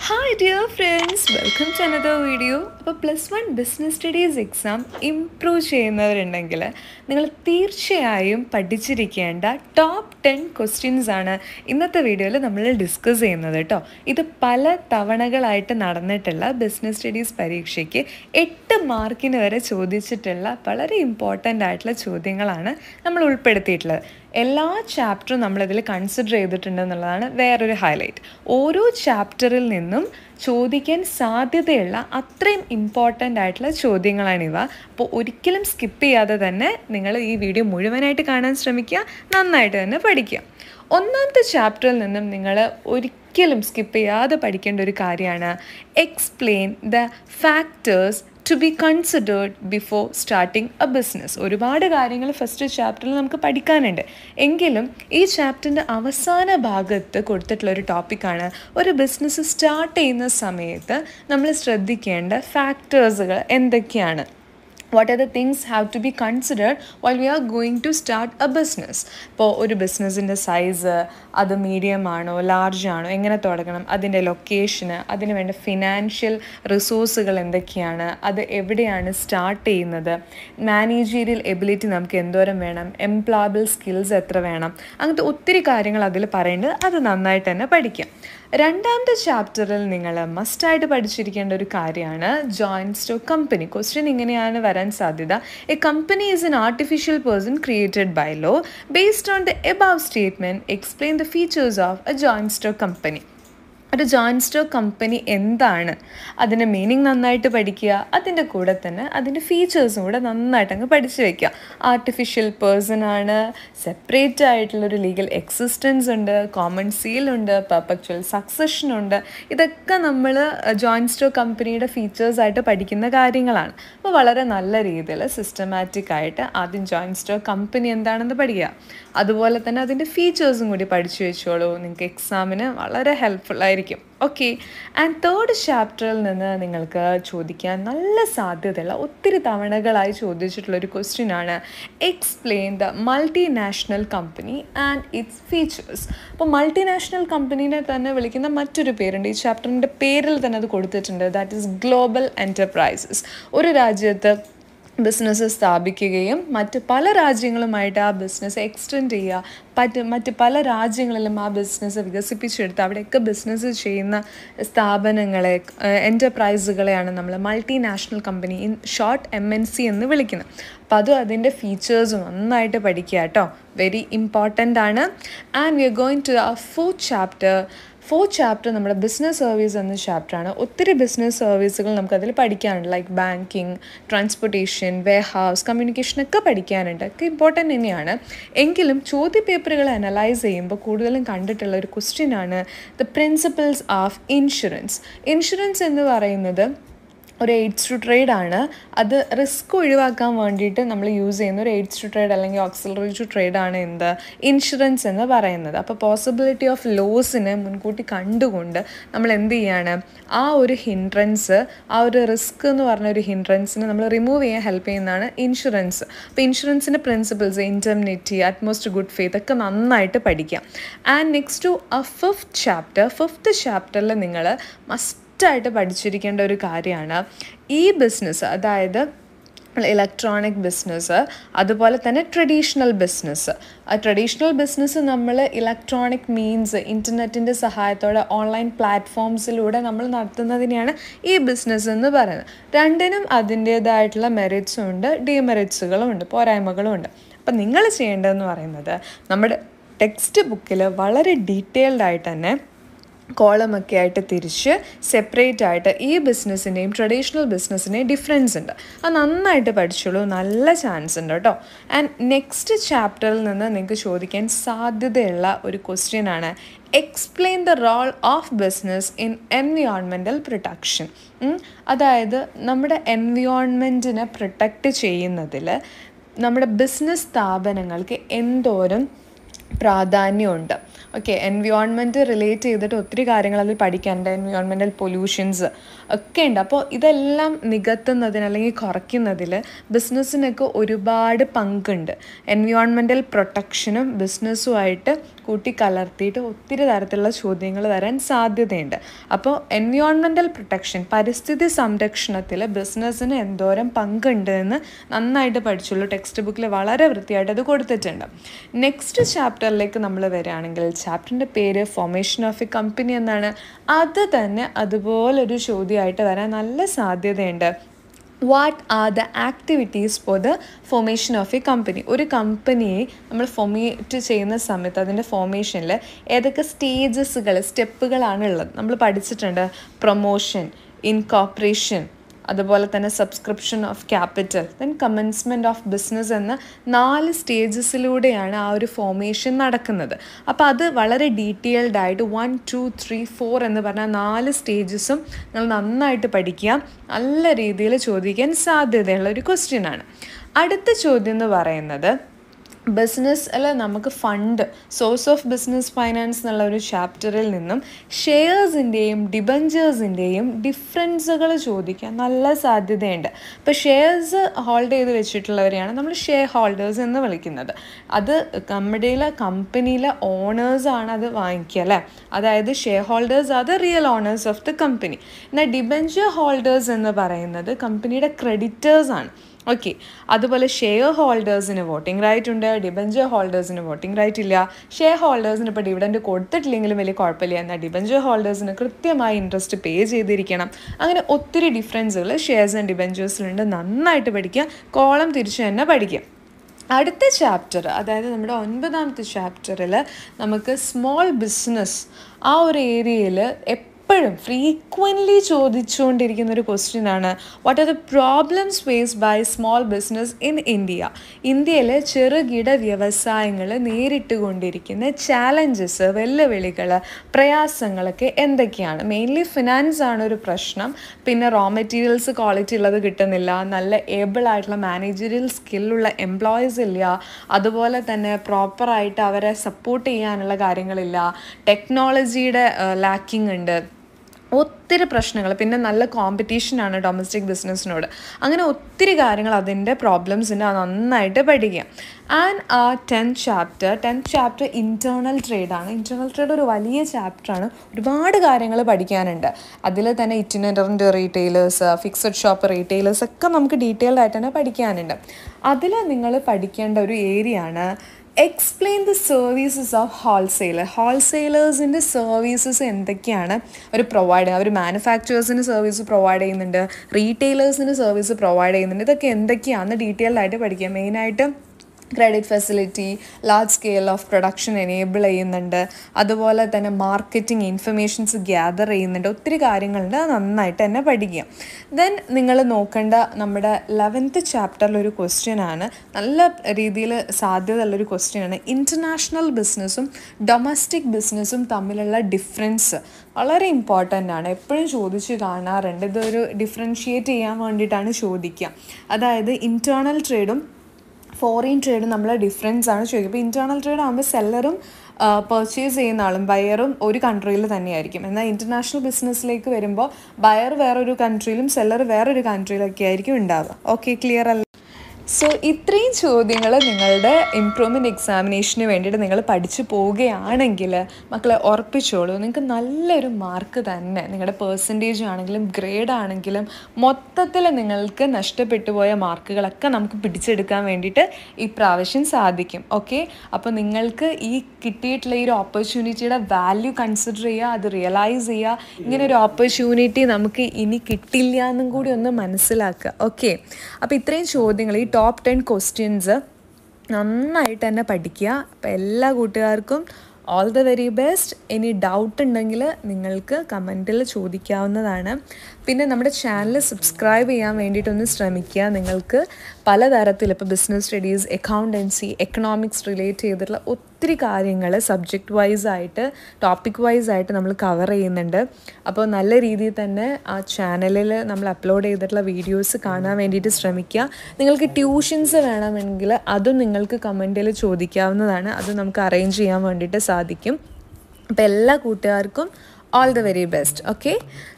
hi dear friends welcome to another video അപ്പോൾ plus one business studies exam improve ചെയ്യുന്നവരുണ്ടെങ്കിൽ നിങ്ങൾ തീർച്ചയായും പഠിച്ചിരിക്കേണ്ട top ten questions ആണ് ഇന്നത്തെ വീഡിയോയിൽ നമ്മൾ ഡിസ്കസ് ചെയ്യുന്നത് കേട്ടോ ഇത് പല തവണകളായിട്ട് നടന്നിട്ടുള്ള ബിസിനസ് സ്റ്റഡീസ് പരീക്ഷയ്ക്ക് എട്ട് മാർക്കിന് വരെ ചോദിച്ചിട്ടുള്ള വളരെ ഇമ്പോർട്ടൻ്റ് ആയിട്ടുള്ള ചോദ്യങ്ങളാണ് നമ്മൾ ഉൾപ്പെടുത്തിയിട്ടുള്ളത് എല്ലാ ചാപ്റ്ററും നമ്മളിതിൽ കൺസിഡർ ചെയ്തിട്ടുണ്ടെന്നുള്ളതാണ് വേറൊരു ഹൈലൈറ്റ് ഓരോ ചാപ്റ്ററിൽ നിന്നും ചോദിക്കാൻ സാധ്യതയുള്ള അത്രയും ഇമ്പോർട്ടൻ്റ് ആയിട്ടുള്ള ചോദ്യങ്ങളാണിവ അപ്പോൾ ഒരിക്കലും സ്കിപ്പ് ചെയ്യാതെ തന്നെ നിങ്ങൾ ഈ വീഡിയോ മുഴുവനായിട്ട് കാണാൻ ശ്രമിക്കുക നന്നായിട്ട് തന്നെ പഠിക്കുക ഒന്നാമത്തെ ചാപ്റ്ററിൽ നിന്നും നിങ്ങൾ ഒരിക്കലും സ്കിപ്പ് ചെയ്യാതെ പഠിക്കേണ്ട ഒരു കാര്യമാണ് explain the factors to be considered before starting a business ഒരുപാട് കാര്യങ്ങൾ ഫസ്റ്റ് ചാപ്റ്ററിൽ നമുക്ക് പഠിക്കാനുണ്ട് എങ്കിലും ഈ ചാപ്റ്ററിൻ്റെ അവസാന ഭാഗത്ത് കൊടുത്തിട്ടുള്ള ഒരു ടോപ്പിക്കാണ് ഒരു ബിസിനസ് സ്റ്റാർട്ട് ചെയ്യുന്ന സമയത്ത് നമ്മൾ ശ്രദ്ധിക്കേണ്ട ഫാക്ടേഴ്സുകൾ എന്തൊക്കെയാണ് what are the things have to be considered while we are going to start a business ഇപ്പോൾ ഒരു ബിസിനസ്സിൻ്റെ സൈസ് അത് മീഡിയം ആണോ ലാർജ് ആണോ എങ്ങനെ തുടങ്ങണം അതിൻ്റെ ലൊക്കേഷന് അതിന് വേണ്ട ഫിനാൻഷ്യൽ റിസോഴ്സുകൾ എന്തൊക്കെയാണ് അത് എവിടെയാണ് സ്റ്റാർട്ട് ചെയ്യുന്നത് മാനേജീരിയൽ എബിലിറ്റി നമുക്ക് എന്തോരം വേണം എംപ്ലോയബിൾ സ്കിൽസ് എത്ര വേണം അങ്ങനത്തെ ഒത്തിരി കാര്യങ്ങൾ അതിൽ പറയുന്നുണ്ട് അത് നന്നായിട്ട് തന്നെ പഠിക്കാം രണ്ടാമത്തെ ചാപ്റ്ററിൽ നിങ്ങൾ മസ്റ്റായിട്ട് പഠിച്ചിരിക്കേണ്ട ഒരു കാര്യമാണ് ജോയിൻറ്റ് സ്റ്റോക്ക് കമ്പനി ക്വസ്റ്റ്യൻ ഇങ്ങനെയാണ് വരാൻ സാധ്യത a company is an artificial person created by law based on the above statement explain the features of a joint stock company ഒരു ജോയിൻറ്റ് സ്റ്റോക്ക് കമ്പനി എന്താണ് അതിൻ്റെ മീനിങ് നന്നായിട്ട് പഠിക്കുക അതിൻ്റെ കൂടെ തന്നെ അതിൻ്റെ ഫീച്ചേഴ്സും കൂടെ നന്നായിട്ട് അങ്ങ് പഠിച്ചു വയ്ക്കുക ആർട്ടിഫിഷ്യൽ പേഴ്സൺ ആണ് സെപ്പറേറ്റ് ആയിട്ടുള്ളൊരു ലീഗൽ എക്സിസ്റ്റൻസ് ഉണ്ട് കോമൺ സീൽ ഉണ്ട് പെർപ്പക്ച്വൽ സക്സഷൻ ഉണ്ട് ഇതൊക്കെ നമ്മൾ ജോയിൻറ്റ് സ്റ്റോക്ക് കമ്പനിയുടെ ഫീച്ചേഴ്സായിട്ട് പഠിക്കുന്ന കാര്യങ്ങളാണ് അപ്പോൾ വളരെ നല്ല രീതിയിൽ സിസ്റ്റമാറ്റിക് ആയിട്ട് ആദ്യം ജോയിൻറ്റ് സ്റ്റോക്ക് കമ്പനി എന്താണെന്ന് പഠിക്കുക അതുപോലെ തന്നെ അതിൻ്റെ ഫീച്ചേഴ്സും കൂടി പഠിച്ചു വെച്ചോളൂ നിങ്ങൾക്ക് എക്സാമിന് വളരെ ഹെൽപ്ഫുൾ ആയിരിക്കും ഓക്കെ ആൻഡ് തേർഡ് ചാപ്റ്ററിൽ നിന്ന് നിങ്ങൾക്ക് ചോദിക്കാൻ നല്ല സാധ്യതയുള്ള ഒത്തിരി തവണകളായി ചോദിച്ചിട്ടുള്ള ഒരു ക്വസ്റ്റ്യൻ ആണ് explain the multi national company and its features അപ്പോൾ മൾട്ടിനാഷണൽ കമ്പനീനെ തന്നെ വിളിക്കുന്ന മറ്റൊരു പേരുണ്ട് ഈ ചാപ്റ്ററിൻ്റെ പേരിൽ തന്നെ അത് കൊടുത്തിട്ടുണ്ട് ദാറ്റ് ഈസ് ഗ്ലോബൽ എൻ്റർപ്രൈസസ് ഒരു രാജ്യത്ത് ബിസിനസ് സ്ഥാപിക്കുകയും മറ്റ് പല രാജ്യങ്ങളുമായിട്ട് ആ ബിസിനസ് എക്സ്റ്റെൻഡ് ചെയ്യുക പറ്റ് മറ്റ് പല രാജ്യങ്ങളിലും ആ ബിസിനസ് വികസിപ്പിച്ചെടുത്ത് അവിടെയൊക്കെ ബിസിനസ് ചെയ്യുന്ന സ്ഥാപനങ്ങളെ എൻ്റർപ്രൈസുകളെയാണ് നമ്മൾ multi national company in short M N C എന്ന് വിളിക്കുന്നത് അപ്പോൾ അതും അതിൻ്റെ ഫീച്ചേഴ്സും നന്നായിട്ട് പഠിക്കുക കേട്ടോ വെരി ഇമ്പോർട്ടൻ്റ് ആണ് and we are going to ആ ഫോർത്ത് ചാപ്റ്റർ ഫോർത്ത് ചാപ്റ്റർ നമ്മുടെ ബിസിനസ് സർവീസ് എന്ന ചാപ്റ്ററാണ് ഒത്തിരി ബിസിനസ് സർവീസുകൾ നമുക്കതിൽ പഠിക്കാനുണ്ട് like banking transportation warehouse communication ഒക്കെ പഠിക്കാനുണ്ട് ഒക്കെ ഇമ്പോർട്ടൻ്റ് തന്നെയാണ് എങ്കിലും ചോദ്യ പേപ്പറുകൾ അനലൈസ് ചെയ്യുമ്പോൾ കൂടുതലും കണ്ടിട്ടുള്ള ഒരു ക്വസ്റ്റ്യൻ ആണ് the principles of insurance insurance എന്ന് പറയുന്നത് ഒരു എയ്ഡ്സ് ടു ട്രേഡ് ആണ് അത് റിസ്ക് ഒഴിവാക്കാൻ വേണ്ടിയിട്ട് നമ്മൾ യൂസ് ചെയ്യുന്ന ഒരു എയ്ഡ്സ് ടു ട്രേഡ് അല്ലെങ്കിൽ ഓക്സിലറി ടു ട്രേഡ് ആണ് എന്ത് ഇൻഷുറൻസ് എന്ന് പറയുന്നത് അപ്പോൾ പോസിബിലിറ്റി ഓഫ് ലോസിനെ മുൻകൂട്ടി കണ്ടുകൊണ്ട് നമ്മൾ എന്ത് ചെയ്യാണ് ആ ഒരു ഹിൻഡ്രൻസ് ആ ഒരു റിസ്ക് എന്ന് പറഞ്ഞ ഒരു ഹിൻഡ്രൻസിനെ നമ്മൾ റിമൂവ് ചെയ്യാൻ ഹെൽപ്പ് ചെയ്യുന്നതാണ് ഇൻഷുറൻസ് അപ്പോൾ ഇൻഷുറൻസിൻ്റെ പ്രിൻസിപ്പിൾസ് ഇൻറ്റർനെറ്റി അറ്റ്മോസ്റ്റ് ഗുഡ് ഫെയ്ത്ത് ഒക്കെ നന്നായിട്ട് പഠിക്കാം ആൻഡ് നെക്സ്റ്റ് ടു അ ഫിഫ്ത്ത് ചാപ്റ്റർ ഫിഫ്ത്ത് ചാപ്റ്ററിൽ നിങ്ങൾ മസ്റ്റ് മസ്റ്റായിട്ട് പഠിച്ചിരിക്കേണ്ട ഒരു കാര്യമാണ് ഈ ബിസിനസ് അതായത് ഇലക്ട്രോണിക് ബിസിനസ് അതുപോലെ തന്നെ ട്രഡീഷണൽ ബിസിനസ് ആ ട്രഡീഷണൽ ബിസിനസ് നമ്മൾ ഇലക്ട്രോണിക് മീൻസ് ഇൻ്റർനെറ്റിൻ്റെ സഹായത്തോടെ ഓൺലൈൻ പ്ലാറ്റ്ഫോംസിലൂടെ നമ്മൾ നടത്തുന്നതിനെയാണ് ഈ ബിസിനസ് എന്ന് പറയുന്നത് രണ്ടിനും അതിൻ്റേതായിട്ടുള്ള മെറിറ്റ്സും ഉണ്ട് ഡിമെറിറ്റ്സുകളും ഉണ്ട് പോരായ്മകളും ഉണ്ട് അപ്പം നിങ്ങൾ ചെയ്യേണ്ടതെന്ന് പറയുന്നത് നമ്മുടെ ടെക്സ്റ്റ് ബുക്കിൽ വളരെ ഡീറ്റെയിൽഡ് ആയിട്ട് തന്നെ കോളമൊക്കെ ആയിട്ട് തിരിച്ച് സെപ്പറേറ്റ് ആയിട്ട് ഈ ബിസിനസ്സിൻ്റെയും ട്രഡീഷണൽ ബിസിനസ്സിൻ്റെയും ഡിഫറൻസ് ഉണ്ട് അത് നന്നായിട്ട് പഠിച്ചോളൂ നല്ല ചാൻസ് ഉണ്ട് കേട്ടോ ആൻഡ് നെക്സ്റ്റ് ചാപ്റ്ററിൽ നിന്ന് നിങ്ങൾക്ക് ചോദിക്കാൻ സാധ്യതയുള്ള ഒരു ക്വസ്റ്റ്യൻ ആണ് explain the role of business in environmental protection അതായത് നമ്മുടെ എൻവിയോൺമെൻറ്റിനെ പ്രൊട്ടക്റ്റ് ചെയ്യുന്നതിൽ നമ്മുടെ ബിസിനസ് സ്ഥാപനങ്ങൾക്ക് എന്തോരം പ്രാധാന്യമുണ്ട് ഓക്കെ എൻവിയോൺമെൻറ്റ് റിലേറ്റ് ചെയ്തിട്ട് ഒത്തിരി കാര്യങ്ങൾ അതിൽ പഠിക്കാനുണ്ട് എൻവിയോൺമെൻറ്റൽ പൊല്യൂഷൻസ് ഒക്കെ ഉണ്ട് അപ്പോൾ ഇതെല്ലാം നികത്തുന്നതിന് അല്ലെങ്കിൽ കുറയ്ക്കുന്നതിൽ ബിസിനസ്സിനൊക്കെ ഒരുപാട് പങ്കുണ്ട് എൻവിയോൺമെൻറ്റൽ പ്രൊട്ടക്ഷനും ബിസിനസ്സുമായിട്ട് കൂട്ടിക്കലർത്തിയിട്ട് ഒത്തിരി തരത്തിലുള്ള ചോദ്യങ്ങൾ വരാൻ സാധ്യതയുണ്ട് അപ്പോൾ എൻവിയോൺമെൻറ്റൽ പ്രൊട്ടക്ഷൻ പരിസ്ഥിതി സംരക്ഷണത്തിൽ ബിസിനസ്സിന് എന്തോരം പങ്കുണ്ട് എന്ന് നന്നായിട്ട് പഠിച്ചുള്ളൂ ടെക്സ്റ്റ് ബുക്കിൽ വളരെ വൃത്തിയായിട്ട് അത് കൊടുത്തിട്ടുണ്ട് നെക്സ്റ്റ് ചാപ്റ്ററിലേക്ക് നമ്മൾ വരികയാണെങ്കിൽ ചാപ്റ്ററിൻ്റെ പേര് ഫോർമേഷൻ ഓഫ് എ കമ്പനി എന്നാണ് അത് തന്നെ അതുപോലൊരു ചോദ്യമായിട്ട് വരാൻ നല്ല സാധ്യതയുണ്ട് what are the activities for the formation of a company ഒരു കമ്പനിയെ നമ്മൾ ഫോമേറ്റ് ചെയ്യുന്ന സമയത്ത് അതിൻ്റെ ഫോർമേഷനിൽ ഏതൊക്കെ സ്റ്റേജസുകൾ സ്റ്റെപ്പുകളാണ് ഉള്ളത് നമ്മൾ പഠിച്ചിട്ടുണ്ട് പ്രൊമോഷൻ ഇൻകോപ്പറേഷൻ അതുപോലെ തന്നെ subscription of capital then commencement of business എന്ന നാല് സ്റ്റേജസിലൂടെയാണ് ആ ഒരു ഫോർമേഷൻ നടക്കുന്നത് അപ്പോൾ അത് വളരെ ഡീറ്റെയിൽഡ് ആയിട്ട് വൺ ടു ത്രീ ഫോർ എന്ന് പറഞ്ഞ നാല് സ്റ്റേജസും നിങ്ങൾ നന്നായിട്ട് പഠിക്കുക നല്ല രീതിയിൽ ചോദിക്കാൻ സാധ്യതയുള്ള ഒരു ക്വസ്റ്റ്യൻ ആണ് അടുത്ത ചോദ്യം എന്ന് പറയുന്നത് ബിസിനസ്സിൽ നമുക്ക് fund source of business finance എന്നുള്ള ഒരു ചാപ്റ്ററിൽ നിന്നും ഷെയർസിൻ്റെയും ഡിബഞ്ചേഴ്സിൻ്റെയും ഡിഫറൻസുകൾ ചോദിക്കാൻ നല്ല സാധ്യതയുണ്ട് ഇപ്പോൾ ഷെയർസ് ഹോൾഡ് ചെയ്ത് വെച്ചിട്ടുള്ളവരെയാണ് നമ്മൾ ഷെയർ ഹോൾഡേഴ്സ് എന്ന് വിളിക്കുന്നത് അത് നമ്മുടെ കമ്പനിയിലെ ഓണേഴ്സാണ് അത് വാങ്ങിക്കുക അല്ലേ അതായത് share holders are the real owners of the company എന്നാൽ ഡിബഞ്ചർ ഹോൾഡേഴ്സ് എന്ന് പറയുന്നത് കമ്പനിയുടെ ക്രെഡിറ്റേഴ്സ് ആണ് ഓക്കെ അതുപോലെ ഷെയർ ഹോൾഡേഴ്സിന് വോട്ടിംഗ് റൈറ്റ് ഉണ്ട് ഡിബഞ്ചർ ഹോൾഡേഴ്സിന് വോട്ടിംഗ് റൈറ്റ് ഇല്ല ഷെയർ ഹോൾഡേഴ്സിന് ഇപ്പോൾ ഡിവിഡൻഡ് കൊടുത്തിട്ടില്ലെങ്കിലും വലിയ കുഴപ്പമില്ല എന്നാൽ ഡിബഞ്ചർ ഹോൾഡേഴ്സിന് കൃത്യമായി ഇൻട്രസ്റ്റ് പേ ചെയ്തിരിക്കണം അങ്ങനെ ഒത്തിരി ഡിഫറൻസുകൾ ഷെയർസ് ആൻഡ് ഡിബഞ്ചേഴ്സിലുണ്ട് നന്നായിട്ട് പഠിക്കുക കോളം തിരിച്ച് തന്നെ പഠിക്കുക അടുത്ത ചാപ്റ്റർ അതായത് നമ്മുടെ ഒൻപതാമത്തെ ചാപ്റ്ററിൽ നമുക്ക് സ്മോൾ ബിസിനസ് ആ ഒരു ഏരിയയിൽ എപ്പോഴും ഫ്രീക്വൻ്റ്ലി ചോദിച്ചുകൊണ്ടിരിക്കുന്ന ഒരു ക്വസ്റ്റ്യൻ ആണ് what are the problems face by small business in India ഇന്ത്യയിലെ ചെറുകിട വ്യവസായങ്ങൾ നേരിട്ട് കൊണ്ടിരിക്കുന്ന ചാലഞ്ചസ് വെല്ലുവിളികൾ പ്രയാസങ്ങളൊക്കെ എന്തൊക്കെയാണ് മെയിൻലി ഫിനാൻസ് ആണ് ഒരു പ്രശ്നം പിന്നെ റോ മെറ്റീരിയൽസ് ക്വാളിറ്റി ഉള്ളത് കിട്ടുന്നില്ല നല്ല ഏബിൾ ആയിട്ടുള്ള മാനേജറിയൽ സ്കില്ലുള്ള എംപ്ലോയീസ് ഇല്ല അതുപോലെ തന്നെ പ്രോപ്പറായിട്ട് അവരെ സപ്പോർട്ട് ചെയ്യാനുള്ള കാര്യങ്ങളില്ല ടെക്നോളജിയുടെ ലാക്കിംഗ് ഉണ്ട് ഒത്തിരി പ്രശ്നങ്ങൾ പിന്നെ നല്ല കോമ്പറ്റീഷനാണ് ഡൊമസ്റ്റിക് ബിസിനസ്സിനോട് അങ്ങനെ ഒത്തിരി കാര്യങ്ങൾ അതിൻ്റെ പ്രോബ്ലംസിൻ്റെ നന്നായിട്ട് പഠിക്കുക ആൻഡ് ആ tenth chapter tenth chapter internal ട്രേഡാണ് ഇൻറ്റേർണൽ ട്രേഡ് ഒരു വലിയ ചാപ്റ്ററാണ് ഒരുപാട് കാര്യങ്ങൾ പഠിക്കാനുണ്ട് അതിൽ തന്നെ ഇറ്റിനറിൻ്റെ റീറ്റെയിലേഴ്സ് ഫിക്സഡ് ഷോപ്പ് റീറ്റെയിലേഴ്സ് ഒക്കെ നമുക്ക് ഡീറ്റെയിൽഡ് ആയിട്ട് തന്നെ പഠിക്കാനുണ്ട് അതിൽ നിങ്ങൾ പഠിക്കേണ്ട ഒരു ഏരിയ ആണ് explain the services of wholesaler ഹോൾസെയിലേഴ്സിൻ്റെ സർവീസസ് എന്തൊക്കെയാണ് അവർ പ്രൊവൈഡ് ചെയ്യുക അവർ മാനുഫാക്ചറേഴ്സിന് സർവീസ് പ്രൊവൈഡ് ചെയ്യുന്നുണ്ട് റീറ്റെയിലേഴ്സിന് സർവീസ് പ്രൊവൈഡ് ചെയ്യുന്നുണ്ട് ഇതൊക്കെ എന്തൊക്കെയാണെന്ന് ഡീറ്റെയിൽഡ് ആയിട്ട് പഠിക്കുക മെയിനായിട്ട് credit facility large scale of production enable ചെയ്യുന്നുണ്ട് അതുപോലെ തന്നെ മാർക്കറ്റിംഗ് ഇൻഫർമേഷൻസ് ഗ്യാദർ ചെയ്യുന്നുണ്ട് ഒത്തിരി കാര്യങ്ങളുണ്ട് അത് നന്നായിട്ട് തന്നെ പഠിക്കുക ദെൻ നിങ്ങൾ നോക്കേണ്ട നമ്മുടെ ലെവൻത്ത് ചാപ്റ്ററിൽ ഒരു ക്വസ്റ്റ്യൻ ആണ് നല്ല രീതിയിൽ സാധ്യതയുള്ളൊരു ക്വസ്റ്റ്യൻ ആണ് ഇൻ്റർനാഷണൽ ബിസിനസ്സും ഡൊമസ്റ്റിക് ബിസിനസ്സും തമ്മിലുള്ള ഡിഫറൻസ് വളരെ ഇമ്പോർട്ടൻ്റ് ആണ് എപ്പോഴും ചോദിച്ച് കാണാറുണ്ട് ഇതൊരു ഡിഫറൻഷിയേറ്റ് ചെയ്യാൻ വേണ്ടിയിട്ടാണ് ചോദിക്കുക അതായത് ഇൻറ്റേർണൽ ട്രേഡും ഫോറിൻ ട്രേഡും നമ്മൾ ഡിഫറൻസ് ആണ് ചോദിക്കുക ഇപ്പോൾ ഇൻറ്റേർണൽ ട്രേഡ് ആകുമ്പോൾ സെല്ലറും പർച്ചേസ് ചെയ്യുന്ന ആളും ബയറും ഒരു കൺട്രിയിൽ തന്നെയായിരിക്കും എന്നാൽ ഇൻ്റർനാഷണൽ ബിസിനസ്സിലേക്ക് വരുമ്പോൾ ബയർ വേറൊരു കൺട്രിയിലും സെല്ലർ വേറൊരു കൺട്രിയിലൊക്കെ ആയിരിക്കും ഉണ്ടാവുക ഓക്കെ ക്ലിയർ അല്ല സോ ഇത്രയും ചോദ്യങ്ങൾ നിങ്ങളുടെ ഇംപ്രൂവ്മെൻറ്റ് എക്സാമിനേഷന് വേണ്ടിയിട്ട് നിങ്ങൾ പഠിച്ചു പോവുകയാണെങ്കിൽ മക്കളെ ഉറപ്പിച്ചോളൂ നിങ്ങൾക്ക് നല്ലൊരു മാർക്ക് തന്നെ നിങ്ങളുടെ പേഴ്സൻറ്റേജ് ആണെങ്കിലും ഗ്രേഡ് ആണെങ്കിലും മൊത്തത്തിൽ നിങ്ങൾക്ക് നഷ്ടപ്പെട്ടു പോയ മാർക്കുകളൊക്കെ നമുക്ക് പിടിച്ചെടുക്കാൻ വേണ്ടിയിട്ട് ഈ പ്രാവശ്യം സാധിക്കും ഓക്കെ അപ്പോൾ നിങ്ങൾക്ക് ഈ കിട്ടിയിട്ടുള്ള ഈ ഒരു ഓപ്പർച്യൂണിറ്റിയുടെ വാല്യൂ കൺസിഡർ ചെയ്യുക അത് റിയലൈസ് ചെയ്യുക ഇങ്ങനെ ഒരു ഓപ്പർച്യൂണിറ്റി നമുക്ക് ഇനി കിട്ടില്ല എന്നും കൂടി ഒന്ന് മനസ്സിലാക്കുക ഓക്കെ അപ്പോൾ ഇത്രയും ചോദ്യങ്ങൾ ഈ ടോപ്പ് ടെൻ ക്വസ്റ്റ്യൻസ് നന്നായിട്ട് തന്നെ പഠിക്കുക അപ്പോൾ എല്ലാ കൂട്ടുകാർക്കും ഓൾ ദ വെരി ബെസ്റ്റ് ഇനി ഡൗട്ട് ഉണ്ടെങ്കിൽ നിങ്ങൾക്ക് കമൻറ്റിൽ ചോദിക്കാവുന്നതാണ് പിന്നെ നമ്മുടെ ചാനൽ സബ്സ്ക്രൈബ് ചെയ്യാൻ വേണ്ടിയിട്ടൊന്ന് ശ്രമിക്കുക നിങ്ങൾക്ക് പലതരത്തിൽ ഇപ്പോൾ business studies accountancy economics relate ചെയ്തിട്ടുള്ള ഒത്തിരി കാര്യങ്ങൾ സബ്ജക്റ്റ് വൈസ് ആയിട്ട് ടോപ്പിക് വൈസ് ആയിട്ട് നമ്മൾ കവർ ചെയ്യുന്നുണ്ട് അപ്പോൾ നല്ല രീതിയിൽ തന്നെ ആ ചാനലിൽ നമ്മൾ അപ്ലോഡ് ചെയ്തിട്ടുള്ള വീഡിയോസ് കാണാൻ വേണ്ടിയിട്ട് ശ്രമിക്കുക നിങ്ങൾക്ക് ട്യൂഷൻസ് വേണമെങ്കിൽ അതും നിങ്ങൾക്ക് കമൻറ്റിൽ ചോദിക്കാവുന്നതാണ് അത് നമുക്ക് അറേഞ്ച് ചെയ്യാൻ വേണ്ടിയിട്ട് സാധിക്കും അപ്പോൾ എല്ലാ കൂട്ടുകാർക്കും all the very best okay